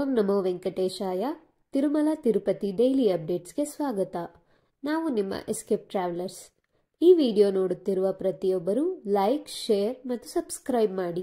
ಓಂ ನಮೋ ವೆಂಕಟೇಶಾಯ ತಿರುಮಲ ತಿರುಪತಿ ಡೈಲಿ ಅಪ್ಡೇಟ್ಸ್ಗೆ ಸ್ವಾಗತ ನಾವು ನಿಮ್ಮ ಎಸ್ಕೇಪ್ ಟ್ರಾವೆಲರ್ಸ್ ಈ ವಿಡಿಯೋ ನೋಡುತ್ತಿರುವ ಪ್ರತಿಯೊಬ್ಬರು ಲೈಕ್ ಶೇರ್ ಮತ್ತು ಸಬ್ಸ್ಕ್ರೈಬ್ ಮಾಡಿ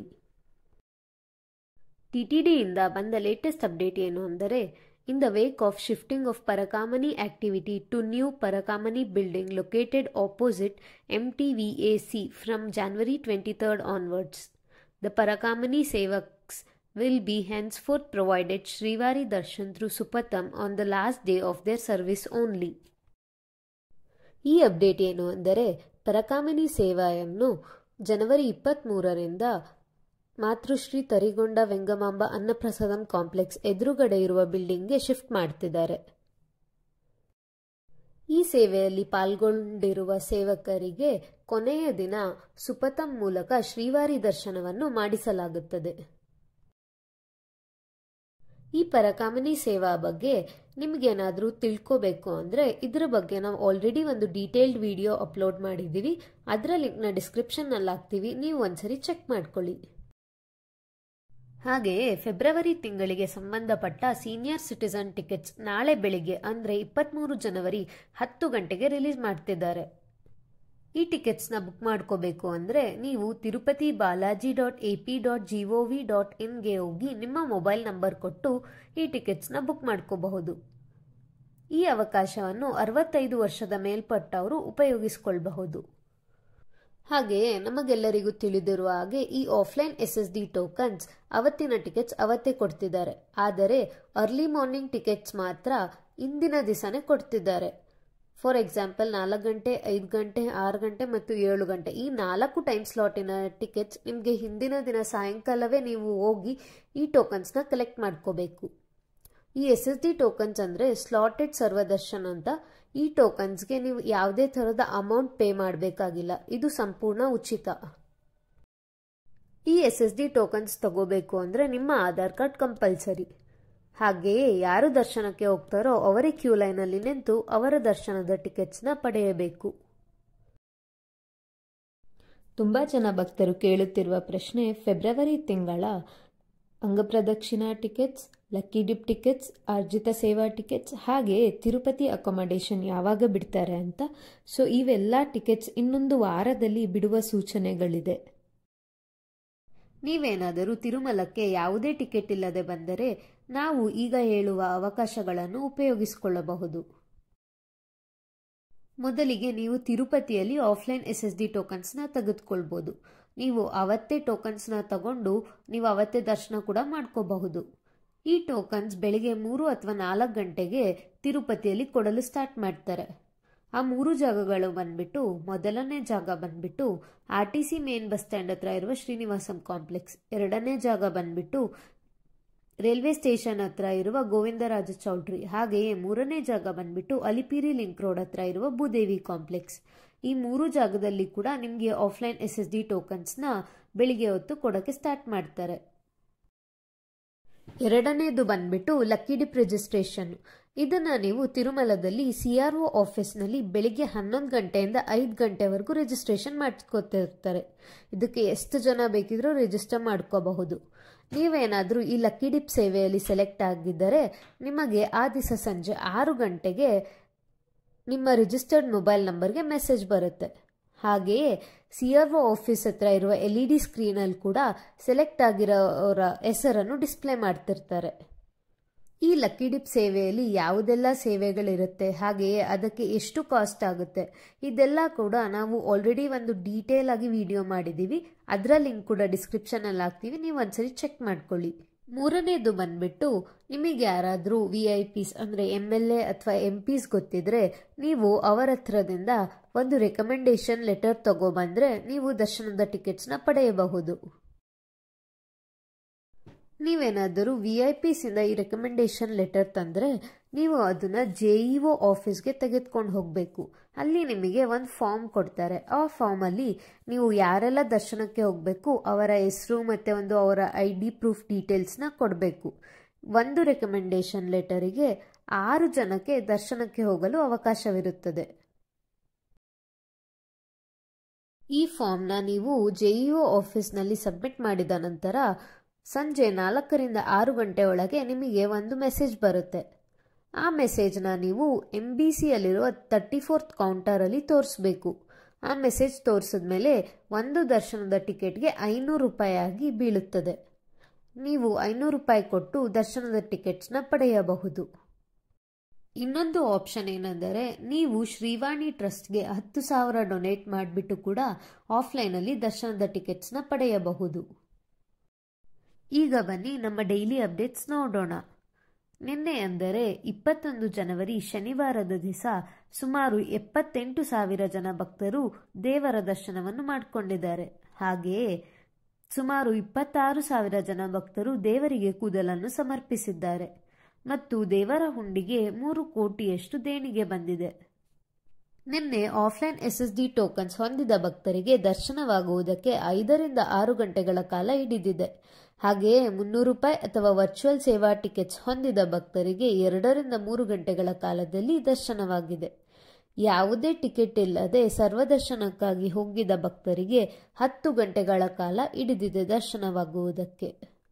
ಟಿಟಿಡಿಯಿಂದ ಬಂದ ಲೇಟೆಸ್ಟ್ ಅಪ್ಡೇಟ್ ಏನು ಅಂದರೆ in the wake of shifting of Parakamani activity to new Parakamani building located opposite MTVAC from January twenty third onwards the Parakamani sevaks will be henceforth provided Srivari Darshan through Supatam on the last day of their service only. ಈ update ಏನು ಅಂದರೆ ಪರಕಾಮನಿ ಸೇವೆಯನ್ನು ಜನವರಿ ಇಪ್ಪತ್ತ್ಮೂರರಿಂದ ಮಾತೃಶ್ರೀ ತರಿಗೊಂಡ ವೆಂಗಮಾಂಬ ಅನ್ನಪ್ರಸಾದಂ complex ಎದುರುಗಡೆ ಇರುವ ಬಿಲ್ಡಿಂಗ್ಗೆ shift ಮಾಡ್ತಿದ್ದಾರೆ ಈ ಸೇವೆಯಲ್ಲಿ ಪಾಲ್ಗೊಂಡಿರುವ ಸೇವಕರಿಗೆ ಕೊನೆಯ ದಿನ ಸುಪತಂ ಮೂಲಕ ಶ್ರೀವಾರಿ ದರ್ಶನವನ್ನು ಮಾಡಿಸಲಾಗುತ್ತದೆ ಈ ಪರಕಾಮನಿ ಸೇವಾ ಬಗ್ಗೆ ನಿಮಗೇನಾದರೂ ತಿಳ್ಕೋಬೇಕು ಅಂದರೆ ಇದರ ಬಗ್ಗೆ ನಾವು ಆಲ್ರೆಡಿ ಒಂದು ಡೀಟೇಲ್ಡ್ ವಿಡಿಯೋ ಅಪ್ಲೋಡ್ ಮಾಡಿದ್ದೀವಿ ಅದರ ಲಿಂಕ್ನ ಡಿಸ್ಕ್ರಿಪ್ಷನ್ನಲ್ಲಿ ಹಾಕ್ತೀವಿ ನೀವು ಒಂದ್ಸರಿ ಚೆಕ್ ಮಾಡ್ಕೊಳ್ಳಿ ಹಾಗೆಯೇ ಫೆಬ್ರವರಿ ತಿಂಗಳಿಗೆ ಸಂಬಂಧಪಟ್ಟ ಸೀನಿಯರ್ ಸಿಟಿಸನ್ ಟಿಕೆಟ್ಸ್ ನಾಳೆ ಬೆಳಿಗ್ಗೆ ಅಂದರೆ ಇಪ್ಪತ್ತ್ಮೂರು ಜನವರಿ ಹತ್ತು ಗಂಟೆಗೆ ರಿಲೀಸ್ ಮಾಡ್ತಿದ್ದಾರೆ ಈ ಟಿಕೆಟ್ಸ್ನ ಬುಕ್ ಮಾಡ್ಕೋಬೇಕು ಅಂದರೆ ನೀವು Tirupati Balaji dot A P dot G O V dot ಇನ್ಗೆ ಹೋಗಿ ನಿಮ್ಮ ಮೊಬೈಲ್ ನಂಬರ್ ಕೊಟ್ಟು ಈ ಟಿಕೆಟ್ಸ್ನ ಬುಕ್ ಮಾಡ್ಕೋಬಹುದು ಈ ಅವಕಾಶವನ್ನು ಅರವತ್ತೈದು ವರ್ಷದ ಮೇಲ್ಪಟ್ಟವರು ಉಪಯೋಗಿಸಿಕೊಳ್ಳಬಹುದು ಹಾಗೆಯೇ ನಮಗೆಲ್ಲರಿಗೂ ತಿಳಿದಿರುವ ಹಾಗೆ ಈ offline S S D tokens ಅವತ್ತಿನ ಟಿಕೆಟ್ಸ್ ಅವತ್ತೇ ಕೊಡ್ತಿದ್ದಾರೆ ಆದರೆ ಅರ್ಲಿ ಮಾರ್ನಿಂಗ್ ಟಿಕೆಟ್ಸ್ ಮಾತ್ರ ಇಂದಿನ ದಿವಸನೇ ಕೊಡ್ತಿದ್ದಾರೆ ಫಾರ್ ಎಕ್ಸಾಂಪಲ್ ನಾಲ್ಕು ಗಂಟೆ ಐದು ಗಂಟೆ ಆರು ಗಂಟೆ ಮತ್ತು ಏಳು ಗಂಟೆ ಈ ನಾಲ್ಕು ಟೈಮ್ ಸ್ಲಾಟಿನ ಟಿಕೆಟ್ಸ್ ನಿಮಗೆ ಹಿಂದಿನ ದಿನ ಸಾಯಂಕಾಲವೇ ನೀವು ಹೋಗಿ ಈ ಟೋಕನ್ಸ್ನ ಕಲೆಕ್ಟ್ ಮಾಡ್ಕೋಬೇಕು ಈ ಎಸ್ ಎಸ್ ಡಿ ಟೋಕನ್ಸ್ ಅಂದರೆ ಸ್ಲಾಟೆಡ್ ಸರ್ವದರ್ಶನ್ ಅಂತ ಈ ಟೋಕನ್ಸ್ಗೆ ನೀವು ಯಾವುದೇ ಥರದ ಅಮೌಂಟ್ ಪೇ ಮಾಡಬೇಕಾಗಿಲ್ಲ ಇದು ಸಂಪೂರ್ಣ ಉಚಿತ ಈ ಎಸ್ ಎಸ್ ಡಿ ಟೋಕನ್ಸ್ ತಗೋಬೇಕು ಅಂದರೆ ನಿಮ್ಮ ಆಧಾರ್ ಕಾರ್ಡ್ ಕಂಪಲ್ಸರಿ ಹಾಗೆಯೇ ಯಾರು ದರ್ಶನಕ್ಕೆ ಹೋಗ್ತಾರೋ ಅವರೇ ಕ್ಯೂ ಲೈನಲ್ಲಿ ನಿಂತು ಅವರ ದರ್ಶನದ ಟಿಕೆಟ್ಸ್ನ ಪಡೆಯಬೇಕು ತುಂಬ ಜನ ಭಕ್ತರು ಕೇಳುತ್ತಿರುವ ಪ್ರಶ್ನೆ ಫೆಬ್ರವರಿ ತಿಂಗಳ ಅಂಗಪ್ರದಕ್ಷಿಣಾ ಟಿಕೆಟ್ಸ್ ಲಕ್ಕಿ ಡಿಪ್ ಟಿಕೆಟ್ಸ್ ಅರ್ಜಿತ ಸೇವಾ ಟಿಕೆಟ್ಸ್ ಹಾಗೆಯೇ ತಿರುಪತಿ ಅಕೊಮಡೇಷನ್ ಯಾವಾಗ ಬಿಡ್ತಾರೆ ಅಂತ ಸೊ ಇವೆಲ್ಲ ಟಿಕೆಟ್ಸ್ ಇನ್ನೊಂದು ವಾರದಲ್ಲಿ ಬಿಡುವ ಸೂಚನೆಗಳಿದೆ ನೀವೇನಾದರೂ ತಿರುಮಲಕ್ಕೆ ಯಾವುದೇ ಟಿಕೆಟ್ ಇಲ್ಲದೆ ಬಂದರೆ ನಾವು ಈಗ ಹೇಳುವ ಅವಕಾಶಗಳನ್ನು ಉಪಯೋಗಿಸಿಕೊಳ್ಳಬಹುದು ಮೊದಲಿಗೆ ನೀವು ತಿರುಪತಿಯಲ್ಲಿ ಆಫ್ಲೈನ್ ಎಸ್ ಎಸ್ ಡಿ ಟೋಕನ್ಸ್ನ ತೆಗೆದುಕೊಳ್ಬೋದು ನೀವು ಅವತ್ತೇ ಟೋಕನ್ಸ್ನ ತಗೊಂಡು ನೀವು ಅವತ್ತೇ ದರ್ಶನ ಕೂಡ ಮಾಡ್ಕೋಬಹುದು ಈ ಟೋಕನ್ಸ್ ಬೆಳಿಗ್ಗೆ ಮೂರು ಅಥವಾ ನಾಲ್ಕು ಗಂಟೆಗೆ ತಿರುಪತಿಯಲ್ಲಿ ಕೊಡಲು ಸ್ಟಾರ್ಟ್ ಮಾಡ್ತಾರೆ ಆ ಮೂರು ಜಾಗಗಳು ಬಂದ್ಬಿಟ್ಟು ಮೊದಲನೇ ಜಾಗ ಬಂದ್ಬಿಟ್ಟು R T C main bus stand ಹತ್ರ ಇರುವ ಶ್ರೀನಿವಾಸಂ ಕಾಂಪ್ಲೆಕ್ಸ್ ಎರಡನೇ ಜಾಗ ಬಂದ್ಬಿಟ್ಟು ರೈಲ್ವೆ ಸ್ಟೇಷನ್ ಹತ್ರ ಇರುವ ಗೋವಿಂದರಾಜ ಚೌಲ್ಟ್ರಿ ಹಾಗೆಯೇ ಮೂರನೇ ಜಾಗ ಬಂದ್ಬಿಟ್ಟು ಅಲಿಪಿರಿ ಲಿಂಕ್ ರೋಡ್ ಹತ್ರ ಇರುವ ಭೂದೇವಿ ಕಾಂಪ್ಲೆಕ್ಸ್ ಈ ಮೂರು ಜಾಗದಲ್ಲಿ ಕೂಡ ನಿಮಗೆ ಆಫ್ಲೈನ್ ಎಸ್ ಎಸ್ ಡಿ ಟೋಕನ್ಸ್ನ ಬೆಳಿಗ್ಗೆ ಹೊತ್ತು ಕೊಡೋಕ್ಕೆ ಸ್ಟಾರ್ಟ್ ಮಾಡ್ತಾರೆ ಎರಡನೇದು ಬಂದ್ಬಿಟ್ಟು ಲಕ್ಕಿ ಡಿಪ್ ರಿಜಿಸ್ಟ್ರೇಷನ್ ಇದನ್ನ ನೀವು ತಿರುಮಲದಲ್ಲಿ ಸಿ ಆರ್ ಒ ಆಫೀಸ್ನಲ್ಲಿ ಬೆಳಿಗ್ಗೆ ಹನ್ನೊಂದು ಗಂಟೆಯಿಂದ ಐದು ಗಂಟೆವರೆಗೂ ರಿಜಿಸ್ಟ್ರೇಷನ್ ಮಾಡ್ಕೋತಿರ್ತಾರೆ ಇದಕ್ಕೆ ಎಷ್ಟು ಜನ ಬೇಕಿದ್ರೂ ರಿಜಿಸ್ಟರ್ ಮಾಡ್ಕೋಬಹುದು ನೀವೇನಾದರೂ ಈ ಲಕ್ಕಿ ಡಿಪ್ ಸೇವೆಯಲ್ಲಿ ಸೆಲೆಕ್ಟ್ ಆಗಿದ್ದರೆ ನಿಮಗೆ ಆ ದಿವಸ ಸಂಜೆ ಆರು ಗಂಟೆಗೆ ನಿಮ್ಮ ರಿಜಿಸ್ಟರ್ಡ್ ಮೊಬೈಲ್ ನಂಬರ್ಗೆ ಮೆಸೇಜ್ ಬರುತ್ತೆ ಹಾಗೆಯೇ ಸಿ ಆರ್ ಒ ಆಫೀಸ್ ಹತ್ರ ಇರುವ ಎಲ್ ಇ ಡಿ ಸ್ಕ್ರೀನಲ್ಲಿ ಕೂಡ ಸೆಲೆಕ್ಟ್ ಆಗಿರೋರ ಹೆಸರನ್ನು ಡಿಸ್ಪ್ಲೇ ಮಾಡ್ತಿರ್ತಾರೆ ಈ ಲಕ್ಕಿ ಡಿಪ್ ಸೇವೆಯಲ್ಲಿ ಯಾವುದೆಲ್ಲ ಸೇವೆಗಳಿರುತ್ತೆ ಹಾಗೆಯೇ ಅದಕ್ಕೆ ಎಷ್ಟು ಕಾಸ್ಟ್ ಆಗುತ್ತೆ ಇದೆಲ್ಲ ಕೂಡ ನಾವು ಆಲ್ರೆಡಿ ಒಂದು ಡೀಟೇಲ್ ಆಗಿ ವಿಡಿಯೋ ಮಾಡಿದ್ದೀವಿ ಅದರ ಲಿಂಕ್ ಕೂಡ ಡಿಸ್ಕ್ರಿಪ್ಷನಲ್ಲಿ ಹಾಕ್ತೀವಿ ನೀವು ಒಂದ್ಸರಿ ಚೆಕ್ ಮಾಡ್ಕೊಳ್ಳಿ ಮೂರನೇದು ಬಂದ್ಬಿಟ್ಟು ನಿಮಗೆ ಯಾರಾದರೂ ವಿ ಐ ಪಿಸ್ ಅಂದರೆ ಎಮ್ ಎಲ್ ಎ ಅಥವಾ ಎಂ ಪಿಸ್ ಗೊತ್ತಿದ್ರೆ ನೀವು ಅವರ ಹತ್ರದಿಂದ ಒಂದು ರೆಕಮೆಂಡೇಶನ್ ಲೆಟರ್ ತಗೊಬಂದ್ರೆ ನೀವು ದರ್ಶನದ ಟಿಕೆಟ್ಸ್ನ ಪಡೆಯಬಹುದು ನೀವೇನಾದರೂ ವಿ ಐ ಪಿಸಿಂದ ಈ ರೆಕಮೆಂಡೇಶನ್ ಲೆಟರ್ ತಂದರೆ ನೀವು ಅದನ್ನು ಜೆ ಇ ಒ ಆಫೀಸ್ಗೆ ತೆಗೆದುಕೊಂಡು ಹೋಗಬೇಕು ಅಲ್ಲಿ ನಿಮಗೆ ಒಂದು ಫಾರ್ಮ್ ಕೊಡ್ತಾರೆ ಆ ಫಾರ್ಮಲ್ಲಿ ನೀವು ಯಾರೆಲ್ಲ ದರ್ಶನಕ್ಕೆ ಹೋಗಬೇಕು ಅವರ ಹೆಸರು ಮತ್ತು ಒಂದು ಅವರ ಐ ಡಿ ಪ್ರೂಫ್ ಡೀಟೇಲ್ಸ್ನ ಕೊಡಬೇಕು ಒಂದು ರೆಕಮೆಂಡೇಶನ್ ಲೆಟರಿಗೆ ಆರು ಜನಕ್ಕೆ ದರ್ಶನಕ್ಕೆ ಹೋಗಲು ಅವಕಾಶವಿರುತ್ತದೆ ಈ ಫಾರ್ಮ್ನ ನೀವು ಜೆ ಇ ಒ ಆಫೀಸ್ನಲ್ಲಿ ಸಬ್ಮಿಟ್ ಮಾಡಿದ ನಂತರ ಸಂಜೆ ನಾಲ್ಕರಿಂದ ಆರು ಗಂಟೆ ಒಳಗೆ ನಿಮಗೆ ಒಂದು ಮೆಸೇಜ್ ಬರುತ್ತೆ ಆ ಮೆಸೇಜ್ನ ನೀವು ಎಂ ಬಿ ಸಿಯಲ್ಲಿರುವ ತರ್ಟಿ ಫೋರ್ತ್ ಕೌಂಟರಲ್ಲಿ ತೋರಿಸ್ಬೇಕು ಆ ಮೆಸೇಜ್ ತೋರಿಸಿದ್ಮೇಲೆ ಒಂದು ದರ್ಶನದ ಟಿಕೆಟ್ಗೆ ಐನೂರು ರೂಪಾಯಿ ಆಗಿ ಬೀಳುತ್ತದೆ ನೀವು ಐನೂರು ರೂಪಾಯಿ ಕೊಟ್ಟು ದರ್ಶನದ ಟಿಕೆಟ್ಸ್ನ ಪಡೆಯಬಹುದು ಇನ್ನೊಂದು ಆಪ್ಷನ್ ಏನೆಂದರೆ ನೀವು ಶ್ರೀವಾಣಿ ಟ್ರಸ್ಟ್ಗೆ ಹತ್ತು ಸಾವಿರ ಡೊನೇಟ್ ಮಾಡಿಬಿಟ್ಟು ಕೂಡ ಆಫ್ಲೈನಲ್ಲಿ ದರ್ಶನದ ಟಿಕೆಟ್ಸ್ನ ಪಡೆಯಬಹುದು ಈಗ ಬನ್ನಿ ನಮ್ಮ ಡೈಲಿ ಅಪ್ಡೇಟ್ಸ್ ನೋಡೋಣ ನಿನ್ನೆ ಅಂದರೆ ಇಪ್ಪತ್ತೊಂದು ಜನವರಿ ಶನಿವಾರದ ದಿವಸ ಸುಮಾರು ಎಪ್ಪತ್ತೆಂಟು ಸಾವಿರ ಜನ ಭಕ್ತರು ದೇವರ ದರ್ಶನವನ್ನು ಮಾಡಿಕೊಂಡಿದ್ದಾರೆ ಹಾಗೆಯೇ ಸುಮಾರು ಇಪ್ಪತ್ತಾರು ಸಾವಿರ ಜನ ಭಕ್ತರು ದೇವರಿಗೆ ಕೂದಲನ್ನು ಸಮರ್ಪಿಸಿದ್ದಾರೆ ಮತ್ತು ದೇವರ ಹುಂಡಿಗೆ ಮೂರು ಕೋಟಿಯಷ್ಟು ದೇಣಿಗೆ ಬಂದಿದೆ ನಿನ್ನೆ ಆಫ್ಲೈನ್ ಎಸ್ಎಸ್ಡಿ ಟೋಕನ್ಸ್ ಹೊಂದಿದ ಭಕ್ತರಿಗೆ ದರ್ಶನವಾಗುವುದಕ್ಕೆ ಐದರಿಂದ ಆರು ಗಂಟೆಗಳ ಕಾಲ ಹಿಡಿದಿದೆ ಹಾಗೆಯೇ ಮುನ್ನೂರು ರೂಪಾಯಿ ಅಥವಾ ವರ್ಚುವಲ್ ಸೇವಾ ಟಿಕೆಟ್ಸ್ ಹೊಂದಿದ ಭಕ್ತರಿಗೆ ಎರಡರಿಂದ ಮೂರು ಗಂಟೆಗಳ ಕಾಲದಲ್ಲಿ ದರ್ಶನವಾಗಿದೆ ಯಾವುದೇ ಟಿಕೆಟ್ ಇಲ್ಲದೆ ಸರ್ವದರ್ಶನಕ್ಕಾಗಿ ಹೋಗಿದ ಭಕ್ತರಿಗೆ ಹತ್ತು ಗಂಟೆಗಳ ಕಾಲ ಹಿಡಿದಿದೆ ದರ್ಶನವಾಗುವುದಕ್ಕೆ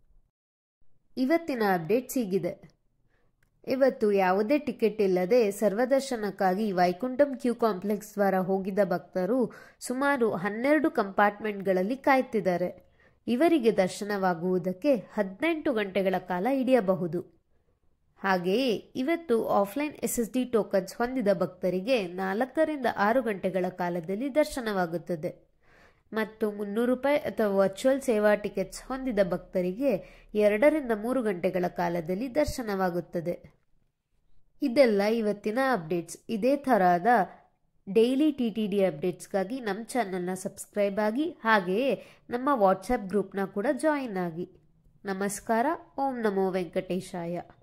ಇವತ್ತಿನ ಅಪ್ಡೇಟ್ಸ್ ಹೀಗಿದೆ ಇವತ್ತು ಯಾವುದೇ ಟಿಕೆಟ್ ಇಲ್ಲದೆ ಸರ್ವದರ್ಶನಕ್ಕಾಗಿ ವೈಕುಂಠಂ ಕ್ಯೂ ಕಾಂಪ್ಲೆಕ್ಸ್ ದ್ವಾರ ಹೋಗಿದ್ದ ಭಕ್ತರು ಸುಮಾರು ಹನ್ನೆರಡು ಕಂಪಾರ್ಟ್ಮೆಂಟ್ಗಳಲ್ಲಿ ಕಾಯ್ತಿದ್ದಾರೆ ಇವರಿಗೆ ದರ್ಶನವಾಗುವುದಕ್ಕೆ ಹದಿನೆಂಟು ಗಂಟೆಗಳ ಕಾಲ ಹಿಡಿಯಬಹುದು ಹಾಗೆಯೇ ಇವತ್ತು offline S S D tokens ಹೊಂದಿದ ಭಕ್ತರಿಗೆ ನಾಲ್ಕರಿಂದ ಆರು ಗಂಟೆಗಳ ಕಾಲದಲ್ಲಿ ದರ್ಶನವಾಗುತ್ತದೆ ಮತ್ತು ಮುನ್ನೂರು ರೂಪಾಯಿ ಅಥವಾ ವರ್ಚುವಲ್ ಸೇವಾ ಟಿಕೆಟ್ಸ್ ಹೊಂದಿದ ಭಕ್ತರಿಗೆ ಎರಡರಿಂದ ಮೂರು ಗಂಟೆಗಳ ಕಾಲದಲ್ಲಿ ದರ್ಶನವಾಗುತ್ತದೆ ಇದೆಲ್ಲ ಇವತ್ತಿನ ಅಪ್ಡೇಟ್ಸ್ ಇದೇ ಥರದ ಡೈಲಿ ಟಿ ಟಿ ಡಿ ಅಪ್ಡೇಟ್ಸ್ಗಾಗಿ ನಮ್ಮ ಚಾನಲ್ನ ಸಬ್ಸ್ಕ್ರೈಬ್ ಆಗಿ ಹಾಗೆಯೇ ನಮ್ಮ ವಾಟ್ಸಪ್ ಗ್ರೂಪ್ನ ಕೂಡ ಜಾಯಿನ್ ಆಗಿ ನಮಸ್ಕಾರ ಓಂ ನಮೋ ವೆಂಕಟೇಶಾಯ